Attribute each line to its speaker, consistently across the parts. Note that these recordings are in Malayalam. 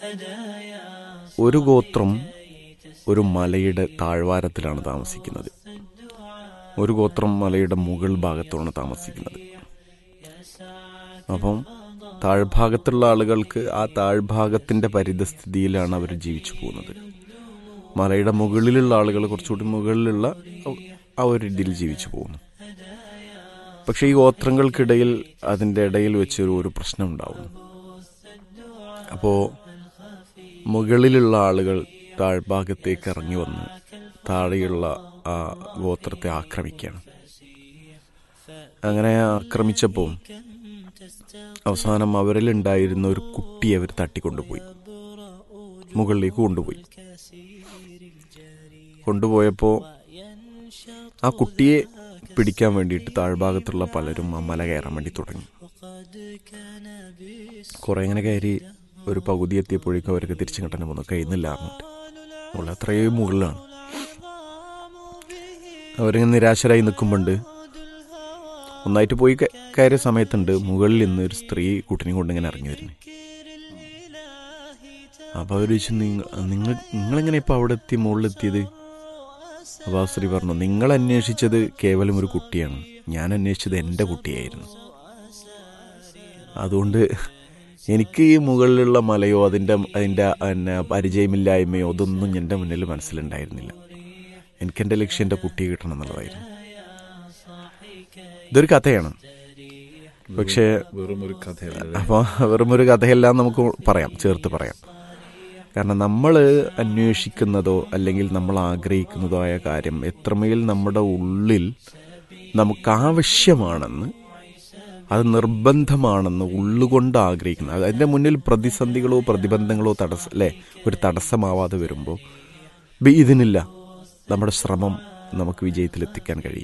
Speaker 1: ഒരു ഗോത്രം ഒരു മലയുടെ താഴ്വാരത്തിലാണ് താമസിക്കുന്നത് ഒരു ഗോത്രം മലയുടെ മുകൾ ഭാഗത്താണ് താമസിക്കുന്നത് അപ്പം താഴ്ഭാഗത്തുള്ള ആളുകൾക്ക് ആ താഴ്ഭാഗത്തിന്റെ പരിതസ്ഥിതിയിലാണ് അവർ ജീവിച്ചു പോകുന്നത് മലയുടെ മുകളിലുള്ള ആളുകൾ കുറച്ചുകൂടി മുകളിലുള്ള ആ ഒരു രീതിയിൽ ജീവിച്ചു പോകുന്നു പക്ഷെ ഈ ഗോത്രങ്ങൾക്കിടയിൽ അതിൻ്റെ ഇടയിൽ വെച്ചൊരു ഒരു പ്രശ്നം ഉണ്ടാവുന്നു അപ്പോൾ മുകളിലുള്ള ആളുകൾ താഴ്ഭാഗത്തേക്ക് ഇറങ്ങി വന്ന് താഴെയുള്ള ആ ഗോത്രത്തെ ആക്രമിക്കുകയാണ് അങ്ങനെ ആക്രമിച്ചപ്പോൾ അവസാനം അവരിലുണ്ടായിരുന്ന ഒരു കുട്ടിയെ അവർ തട്ടിക്കൊണ്ടുപോയി മുകളിലേക്ക് കൊണ്ടുപോയി കൊണ്ടുപോയപ്പോൾ ആ കുട്ടിയെ പിടിക്കാൻ വേണ്ടിയിട്ട് താഴ്ഭാഗത്തുള്ള പലരും ആ മല കയറാൻ വേണ്ടി തുടങ്ങി കുറെ ഇങ്ങനെ കയറി ഒരു പകുതി എത്തിയപ്പോഴേക്കും അവർക്ക് തിരിച്ചു കിട്ടാൻ പോകുന്നു കഴിയുന്നില്ല എന്നിട്ട് മുകളിൽ അത്രയും മുകളിലാണ് അവരിങ്ങനെ നിരാശരായി നിൽക്കുമ്പോണ്ട് ഒന്നായിട്ട് പോയി ക- കയറിയ സമയത്തുണ്ട് മുകളിൽ നിന്ന് ഒരു സ്ത്രീ കുട്ടിനെ കൊണ്ട് ഇങ്ങനെ ഇറങ്ങി വരുന്നത് അപ്പൊ അവർ ചോദിച്ചു നിങ്ങൾ നിങ്ങൾ നിങ്ങളെങ്ങനെ ഇപ്പൊ അവിടെ എത്തി മുകളിലെത്തിയത് അപ്പൊ ആ സ്ത്രീ പറഞ്ഞു നിങ്ങൾ അന്വേഷിച്ചത് കേവലം ഒരു കുട്ടിയാണ് ഞാൻ അന്വേഷിച്ചത് എൻ്റെ കുട്ടിയായിരുന്നു അതുകൊണ്ട് എനിക്ക് ഈ മുകളിലുള്ള മലയോ അതിൻ്റെ അതിൻ്റെ പിന്നെ പരിചയമില്ലായ്മയോ അതൊന്നും എൻ്റെ മുന്നിൽ മനസ്സിലുണ്ടായിരുന്നില്ല എനിക്ക് എൻ്റെ ലക്ഷ്യം എൻ്റെ കുട്ടിയെ കിട്ടണം എന്നുള്ളതായിരുന്നു ഇതൊരു കഥയാണ് പക്ഷേ
Speaker 2: വെറും ഒരു കഥയല്ല
Speaker 1: അപ്പോൾ വെറും ഒരു കഥയെല്ലാം നമുക്ക് പറയാം ചേർത്ത് പറയാം കാരണം നമ്മൾ അന്വേഷിക്കുന്നതോ അല്ലെങ്കിൽ നമ്മൾ ആഗ്രഹിക്കുന്നതോ ആയ കാര്യം എത്രമേൽ നമ്മുടെ ഉള്ളിൽ നമുക്ക് ആവശ്യമാണെന്ന് അത് നിർബന്ധമാണെന്ന് ഉള്ളുകൊണ്ട് ആഗ്രഹിക്കുന്നത് അതിൻ്റെ മുന്നിൽ പ്രതിസന്ധികളോ പ്രതിബന്ധങ്ങളോ തടസ്സ അല്ലേ ഒരു തടസ്സമാവാതെ വരുമ്പോൾ ഇതിനില്ല നമ്മുടെ ശ്രമം നമുക്ക് വിജയത്തിലെത്തിക്കാൻ കഴിയും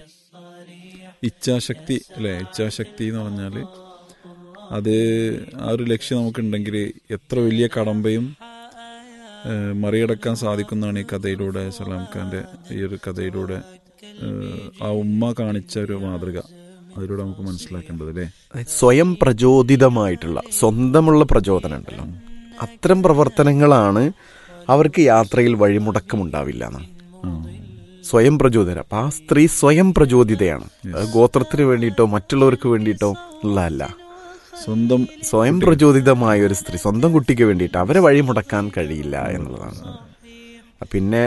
Speaker 2: ഇച്ഛാശക്തി അല്ലെ ഇച്ഛാശക്തി എന്ന് പറഞ്ഞാല് അത് ആ ഒരു ലക്ഷ്യം നമുക്കുണ്ടെങ്കിൽ എത്ര വലിയ കടമ്പയും ഏഹ്, മറികടക്കാൻ സാധിക്കുന്നതാണ് ഈ കഥയിലൂടെ സലാം ഖാന്റെ ഈ ഒരു കഥയിലൂടെ ഏഹ്, ആ ഉമ്മ കാണിച്ച ഒരു മാതൃക അതിലൂടെ നമുക്ക് മനസ്സിലാക്കേണ്ടത് അല്ലേ
Speaker 1: സ്വയം പ്രചോദിതമായിട്ടുള്ള സ്വന്തമുള്ള പ്രചോദനം ഉണ്ടല്ലോ അത്തരം പ്രവർത്തനങ്ങളാണ് അവർക്ക് യാത്രയിൽ വഴിമുടക്കമുണ്ടാവില്ല എന്ന് സ്വയം പ്രചോദന അപ്പൊ ആ സ്ത്രീ സ്വയം പ്രചോദിതയാണ് അത് ഗോത്രത്തിന് വേണ്ടിയിട്ടോ മറ്റുള്ളവർക്ക് വേണ്ടിയിട്ടോ ഉള്ളതല്ല
Speaker 2: സ്വന്തം
Speaker 1: സ്വയം പ്രചോദിതമായ ഒരു സ്ത്രീ സ്വന്തം കുട്ടിക്ക് വേണ്ടിയിട്ട് അവരെ വഴിമുടക്കാൻ കഴിയില്ല എന്നുള്ളതാണ് പിന്നെ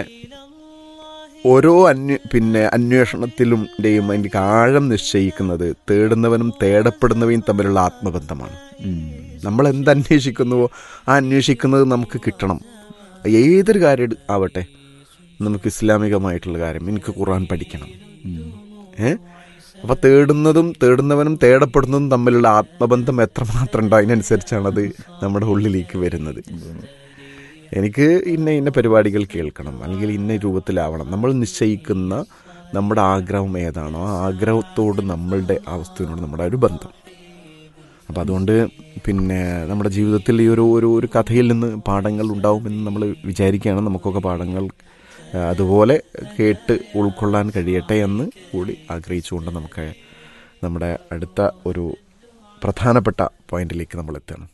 Speaker 1: ഓരോ അന്വ പിന്നെ അന്വേഷണത്തിലുടെയും അതിൻ്റെ ആഴം നിശ്ചയിക്കുന്നത് തേടുന്നവനും തേടപ്പെടുന്നവയും തമ്മിലുള്ള ആത്മബന്ധമാണ് നമ്മൾ എന്ത് അന്വേഷിക്കുന്നുവോ ആ അന്വേഷിക്കുന്നത് നമുക്ക് കിട്ടണം ഏതൊരു കാര്യം എടു- ആവട്ടെ നമുക്ക് ഇസ്ലാമികമായിട്ടുള്ള കാര്യം എനിക്ക് ഖുർആൻ പഠിക്കണം ഏ അപ്പൊ തേടുന്നതും തേടുന്നവനും തേടപ്പെടുന്നതും തമ്മിലുള്ള ആത്മബന്ധം എത്രമാത്രം ഉണ്ടോ അതിനനുസരിച്ചാണ് അത് നമ്മുടെ ഉള്ളിലേക്ക് വരുന്നത് എനിക്ക് ഇന്ന ഇന്ന പരിപാടികൾ കേൾക്കണം അല്ലെങ്കിൽ ഇന്ന രൂപത്തിലാവണം നമ്മൾ നിശ്ചയിക്കുന്ന നമ്മുടെ ആഗ്രഹം ഏതാണോ ആ ആഗ്രഹത്തോട് നമ്മളുടെ അവസ്ഥയോട് നമ്മുടെ ഒരു ബന്ധം അപ്പം അതുകൊണ്ട് പിന്നെ നമ്മുടെ ജീവിതത്തിൽ ഈ ഒരു ഒരു ഒരു കഥയിൽ നിന്ന് പാഠങ്ങൾ ഉണ്ടാവുമെന്ന് നമ്മൾ വിചാരിക്കുകയാണ് നമുക്കൊക്കെ പാഠങ്ങൾ ആ, അതുപോലെ കേട്ട് ഉൾക്കൊള്ളാൻ കഴിയട്ടെ എന്ന് കൂടി ആഗ്രഹിച്ചുകൊണ്ട് നമുക്ക് നമ്മുടെ അടുത്ത ഒരു പ്രധാനപ്പെട്ട പോയിന്റിലേക്ക് നമ്മൾ എത്തണം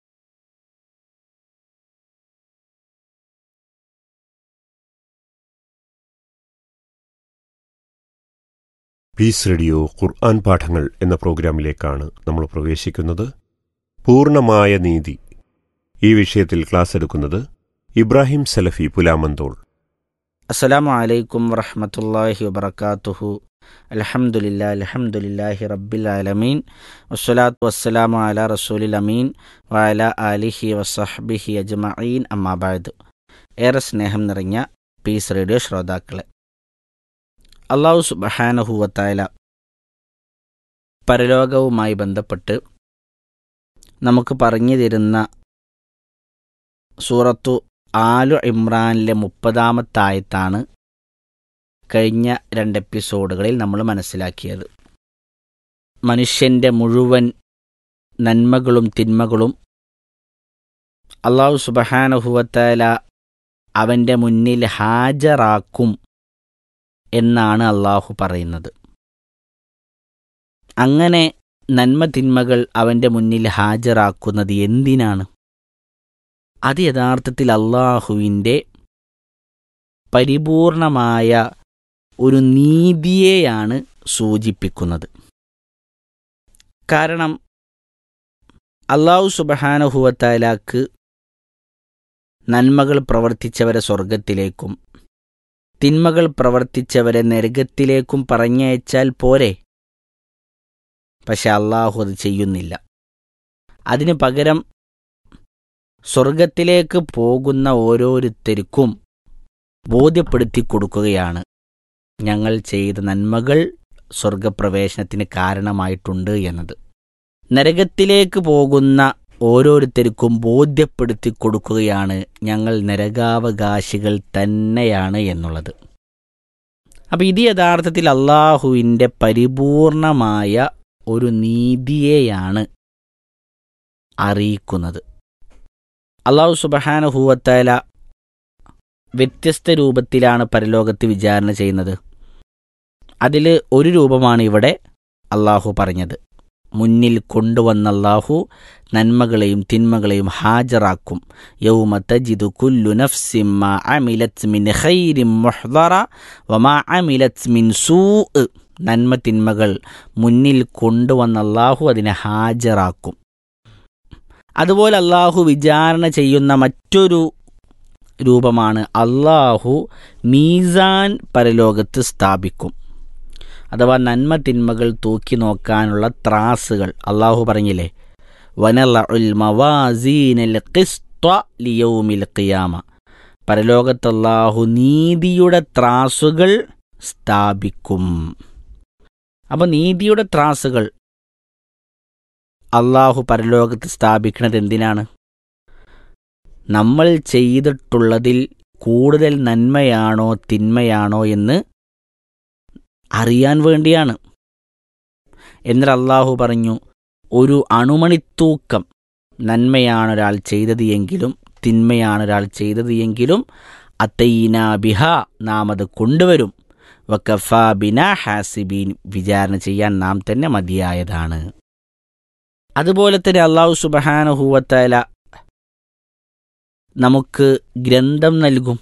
Speaker 3: പീസ് റേഡിയോ ഖുർആൻ പാഠങ്ങൾ എന്ന പ്രോഗ്രാമിലേക്കാണ് നമ്മൾ പ്രവേശിക്കുന്നത് പൂർണ്ണമായ നീതി ഈ വിഷയത്തിൽ ക്ലാസ് എടുക്കുന്നത് ഇബ്രാഹിം സലഫി പുലാമന്തോൾ
Speaker 4: അസ്സലാമു അലൈക്കും വറഹ്മത്തുള്ളാഹി വബറകാതുഹു അൽഹംദുലില്ലാ അൽഹംദുലില്ലാഹി റബ്ബിൽ ആലമീൻ വസ്സലാത്തു വസ്സലാമു അലാ റസൂലിൽ അമീൻ വഅല ആലിഹി വസഹ്ബിഹി അജ്മഈൻ അമ്മാ ബഅദ് ഏറെ സ്നേഹം നിറഞ്ഞ പീസ് റേഡിയോ ശ്രോതാക്കളെ അള്ളാഹു സുബ്ഹാനഹു വതആല പരലോകവുമായി ബന്ധപ്പെട്ട് നമുക്ക് പറഞ്ഞു തരുന്ന സൂറത്തു ആലു ഇമ്രാനിലെ മുപ്പതാമത്തായത്താണ് കഴിഞ്ഞ രണ്ട് എപ്പിസോഡുകളിൽ നമ്മൾ മനസ്സിലാക്കിയത് മനുഷ്യൻ്റെ മുഴുവൻ നന്മകളും തിന്മകളും അള്ളാഹു സുബഹാനഹുവത്തല അവൻ്റെ മുന്നിൽ ഹാജരാക്കും എന്നാണ് അള്ളാഹു പറയുന്നത് അങ്ങനെ നന്മ തിന്മകൾ അവൻ്റെ മുന്നിൽ ഹാജരാക്കുന്നത് എന്തിനാണ് അത് യഥാർത്ഥത്തിൽ അള്ളാഹുവിൻ്റെ പരിപൂർണമായ ഒരു നീതിയെയാണ് സൂചിപ്പിക്കുന്നത് കാരണം അള്ളാഹു സുബഹാനഹുവത്താലാക്ക് നന്മകൾ പ്രവർത്തിച്ചവരെ സ്വർഗത്തിലേക്കും തിന്മകൾ പ്രവർത്തിച്ചവരെ നരകത്തിലേക്കും പറഞ്ഞയച്ചാൽ പോരെ പക്ഷെ അള്ളാഹു അത് ചെയ്യുന്നില്ല അതിനു പകരം സ്വർഗത്തിലേക്ക് പോകുന്ന ഓരോരുത്തർക്കും ബോധ്യപ്പെടുത്തി കൊടുക്കുകയാണ് ഞങ്ങൾ ചെയ്ത നന്മകൾ സ്വർഗപ്രവേശനത്തിന് കാരണമായിട്ടുണ്ട് എന്നത് നരകത്തിലേക്ക് പോകുന്ന ഓരോരുത്തർക്കും ബോധ്യപ്പെടുത്തി കൊടുക്കുകയാണ് ഞങ്ങൾ നരകാവകാശികൾ തന്നെയാണ് എന്നുള്ളത് അപ്പം ഇത് യഥാർത്ഥത്തിൽ അള്ളാഹുവിൻ്റെ പരിപൂർണമായ ഒരു നീതിയെയാണ് അറിയിക്കുന്നത് അള്ളാഹു സുബഹാനുഹൂവത്തല വ്യത്യസ്ത രൂപത്തിലാണ് പരലോകത്ത് വിചാരണ ചെയ്യുന്നത് അതിൽ ഒരു രൂപമാണ് ഇവിടെ അള്ളാഹു പറഞ്ഞത് മുന്നിൽ കൊണ്ടുവന്ന അള്ളാഹു നന്മകളെയും തിന്മകളെയും ഹാജരാക്കും യൗമ തജിദു കുല്ലു നഫ്സിൻ മാ അമിലത് മിൻ ഖൈരിൻ മുഹ്ദറ വമാ അമിലത് മിൻ സൂ നന്മ തിന്മകൾ മുന്നിൽ കൊണ്ടുവന്ന അള്ളാഹു അതിനെ ഹാജരാക്കും അതുപോലെ അള്ളാഹു വിചാരണ ചെയ്യുന്ന മറ്റൊരു രൂപമാണ് അള്ളാഹു മീസാൻ പരലോകത്ത് സ്ഥാപിക്കും അഥവാ നന്മ തിന്മകൾ തൂക്കി നോക്കാനുള്ള ത്രാസുകൾ അള്ളാഹു പറഞ്ഞില്ലേ വനൽ മവാസീനൽ ഖിസ്ത്വ ലിയൗമിൽ ഖിയാമ പരലോകത്ത് അള്ളാഹു നീതിയുടെ ത്രാസുകൾ സ്ഥാപിക്കും അപ്പോൾ നീതിയുടെ ത്രാസുകൾ അള്ളാഹു പരലോകത്ത് സ്ഥാപിക്കുന്നത് എന്തിനാണ് നമ്മൾ ചെയ്തിട്ടുള്ളതിൽ കൂടുതൽ നന്മയാണോ തിന്മയാണോ എന്ന് അറിയാൻ വേണ്ടിയാണ് എന്നാൽ അള്ളാഹു പറഞ്ഞു ഒരു അണുമണിത്തൂക്കം നന്മയാണ് ഒരാൾ ചെയ്തത് എങ്കിലും തിന്മയാണ് ഒരാൾ ചെയ്തത് എങ്കിലും അത്തൈന ബിഹ നാം അത് കൊണ്ടുവരും വക്കഫ ബിന ഹാസിബീൻ വിചാരണ ചെയ്യാൻ നാം തന്നെ മതിയായതാണ് അതുപോലെ തന്നെ അള്ളാഹു സുബഹാനുഹൂവത്തല നമുക്ക് ഗ്രന്ഥം നൽകും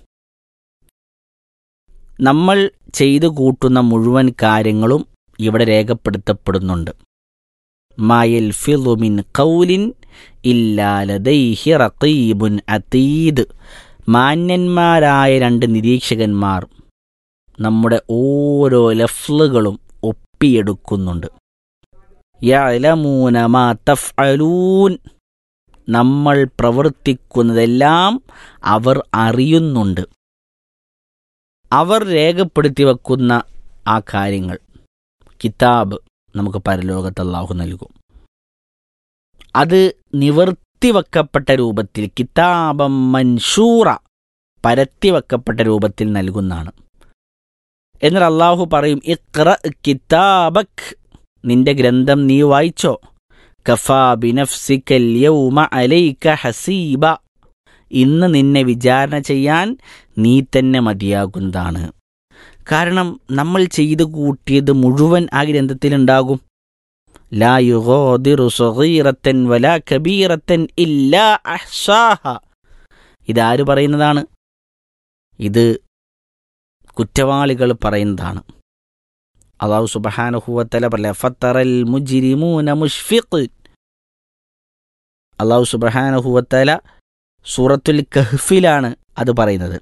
Speaker 4: നമ്മൾ ചെയ്തു കൂട്ടുന്ന മുഴുവൻ കാര്യങ്ങളും ഇവിടെ രേഖപ്പെടുത്തപ്പെടുന്നുണ്ട് മായൽ ഫിലുമിൻ കൗലിൻ ഇല്ലാലദൈഹി റഖീബുൻ അതീദ് മാന്യന്മാരായ രണ്ട് നിരീക്ഷകന്മാർ നമ്മുടെ ഓരോ ലഫ്ലുകളും ഒപ്പിയെടുക്കുന്നുണ്ട് യഅലമൂന മാ തഫ്അലൂൻ നമ്മൾ പ്രവർത്തിക്കുന്നതെല്ലാം അവർ അറിയുന്നുണ്ട് അവർ രേഖപ്പെടുത്തി വെക്കുന്ന ആ കാര്യങ്ങൾ കിതാബ് നമുക്ക് പരലോകത്ത് അള്ളാഹു നൽകും അത് നിവർത്തിവെക്കപ്പെട്ട രൂപത്തിൽ കിതാബം മൻഷൂറ പരത്തിവെക്കപ്പെട്ട രൂപത്തിൽ നൽകുന്നതാണ് എന്നാൽ അള്ളാഹു പറയും ഇഖ്റ കിതാബക് നിന്റെ ഗ്രന്ഥം നീ വായിച്ചോ കഫാ ബിനഫ്സിക്കൽ യൗമ അലൈക ഹസീബ ഇന്ന് നിന്നെ വിചാരണ ചെയ്യാൻ നീ തന്നെ മതിയാകുന്നതാണ് കാരണം നമ്മൾ ചെയ്തു കൂട്ടിയത് മുഴുവൻ ആ ഗ്രന്ഥത്തിലുണ്ടാകും ലാ യുഗോദിറു സഗീറത്തൻ വലാ കബീറത്തൻ ഇല്ലാ അഹ്സാഹ ഇതാര് പറയുന്നതാണ് ഇത് കുറ്റവാളികൾ പറയുന്നതാണ് അള്ളാഹു സുബഹാനുഹുവത്തല പറയ ഫത്തറൽ മുജിരിമൂന മുഷ്ഫിഖ് അള്ളാഹു സുബഹാനുഹുവത്തല സൂറത്തുൽ കഹ്ഫിലാണ് അത് പറയുന്നത്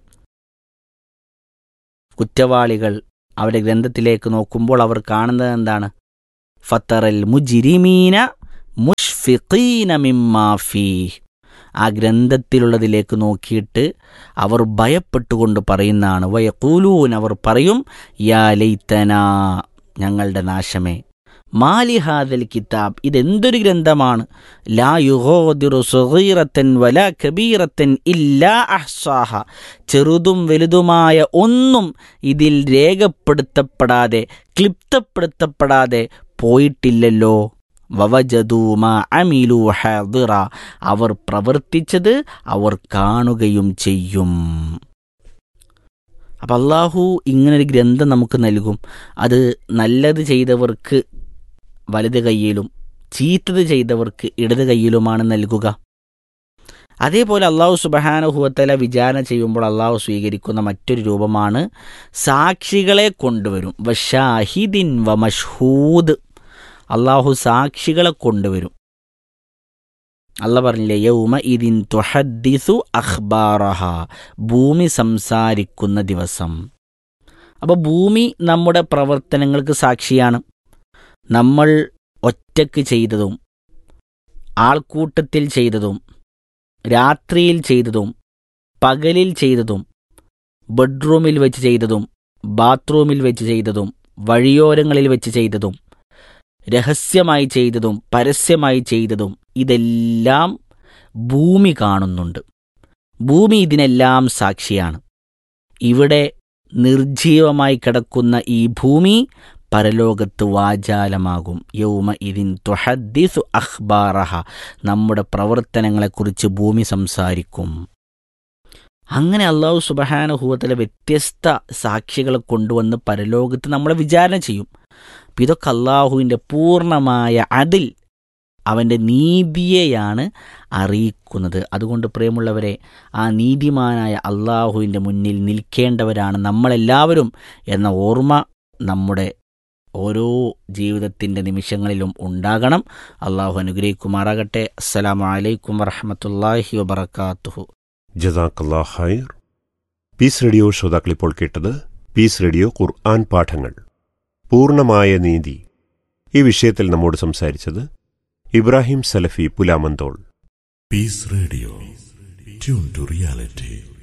Speaker 4: കുറ്റവാളികൾ അവരുടെ ഗ്രന്ഥത്തിലേക്ക് നോക്കുമ്പോൾ അവർ കാണുന്നത് എന്താണ് ഫത്തറൽ മുജിരിമീന മുഷ്ഫിഖീന മിമ്മാഫി ആ ഗ്രന്ഥത്തിലുള്ളതിലേക്ക് നോക്കിയിട്ട് അവർ ഭയപ്പെട്ടുകൊണ്ട് പറയുന്നതാണ് വയക്കൂലൂൻ അവർ പറയും യാ ലൈത്തന ഞങ്ങളുടെ നാശമേ മാലിഹാദൽ കിതാബ് ഇതെന്തൊരു ഗ്രന്ഥമാണ് ലാ യുഹോദിറു സുഗീറത്തൻ വല കബീറത്തൻ ഇല്ലാ അഹ്സാഹ ചെറുതും വലുതുമായ ഒന്നും ഇതിൽ രേഖപ്പെടുത്തപ്പെടാതെ ക്ലിപ്തപ്പെടുത്തപ്പെടാതെ പോയിട്ടില്ലല്ലോ വവജദൂമ അമിലു ഹാദിറ അവർ പ്രവർത്തിച്ചത് അവർ കാണുകയും ചെയ്യും അപ്പം അള്ളാഹു ഇങ്ങനൊരു ഗ്രന്ഥം നമുക്ക് നൽകും അത് നല്ലത് ചെയ്തവർക്ക് വലത് കൈയിലും ചീത്തത് ചെയ്തവർക്ക് ഇടത് കൈയിലുമാണ് നൽകുക അതേപോലെ അള്ളാഹു സുബഹാനുഹുവത്തല വിചാരണ ചെയ്യുമ്പോൾ അള്ളാഹു സ്വീകരിക്കുന്ന മറ്റൊരു രൂപമാണ് സാക്ഷികളെ കൊണ്ടുവരും വഷാഹിദിൻ വ മഷ്ഹൂദ് അള്ളാഹു സാക്ഷികളെ കൊണ്ടുവരും അല്ല പറഞ്ഞില്ലേ യൗമ ഇതിൻ തുഹദ്ദിസു അഖ്ബാറഹ ഭൂമി സംസാരിക്കുന്ന ദിവസം അപ്പോൾ ഭൂമി നമ്മുടെ പ്രവർത്തനങ്ങൾക്ക് സാക്ഷിയാണ് നമ്മൾ ഒറ്റക്ക് ചെയ്തതും ആൾക്കൂട്ടത്തിൽ ചെയ്തതും രാത്രിയിൽ ചെയ്തതും പകലിൽ ചെയ്തതും ബെഡ്റൂമിൽ വെച്ച് ചെയ്തതും ബാത്റൂമിൽ വെച്ച് ചെയ്തതും വഴിയോരങ്ങളിൽ വെച്ച് ചെയ്തതും രഹസ്യമായി ചെയ്തതും പരസ്യമായി ചെയ്തതും ഇതെല്ലാം ഭൂമി കാണുന്നുണ്ട് ഭൂമി ഇതിനെല്ലാം സാക്ഷിയാണ് ഇവിടെ നിർജീവമായി കിടക്കുന്ന ഈ ഭൂമി പരലോകത്ത് വാചാലമാകും യൗമ ഇതിൻ തുഹദ്ദിസു അഖ്ബാറഹ നമ്മുടെ പ്രവർത്തനങ്ങളെക്കുറിച്ച് ഭൂമി സംസാരിക്കും അങ്ങനെ അള്ളാഹു സുബഹാനുഭൂവത്തിലെ വ്യത്യസ്ത സാക്ഷികളെ കൊണ്ടുവന്ന് പരലോകത്ത് നമ്മളെ വിചാരണ ചെയ്യും അപ്പം ഇതൊക്കെ അള്ളാഹുവിൻ്റെ പൂർണ്ണമായ അതിൽ അവൻ്റെ നീതിയെയാണ് അറിയിക്കുന്നത് അതുകൊണ്ട് പ്രിയമുള്ളവരെ ആ നീതിമാനായ അള്ളാഹുവിൻ്റെ മുന്നിൽ നിൽക്കേണ്ടവരാണ് നമ്മളെല്ലാവരും എന്ന ഓർമ്മ നമ്മുടെ ഓരോ ജീവിതത്തിൻ്റെ നിമിഷങ്ങളിലും ഉണ്ടാകണം അള്ളാഹു അനുഗ്രഹിക്കുമാറാകട്ടെ അസ്സലാമു അലൈക്കും വറഹമത്തല്ലാഹി വബർക്കാത്തുഹു
Speaker 3: ജസാക്കല്ലാ ഹൈർ പീസ് റേഡിയോ ശ്രോതാക്കൾ ഇപ്പോൾ കേട്ടത് പീസ് റേഡിയോ ഖുർആൻ പാഠങ്ങൾ പൂർണ്ണമായ നീതി ഈ വിഷയത്തിൽ നമ്മോട് സംസാരിച്ചത് ഇബ്രാഹിം സലഫി Pulamanthole
Speaker 5: Peace Radio. Tune to reality.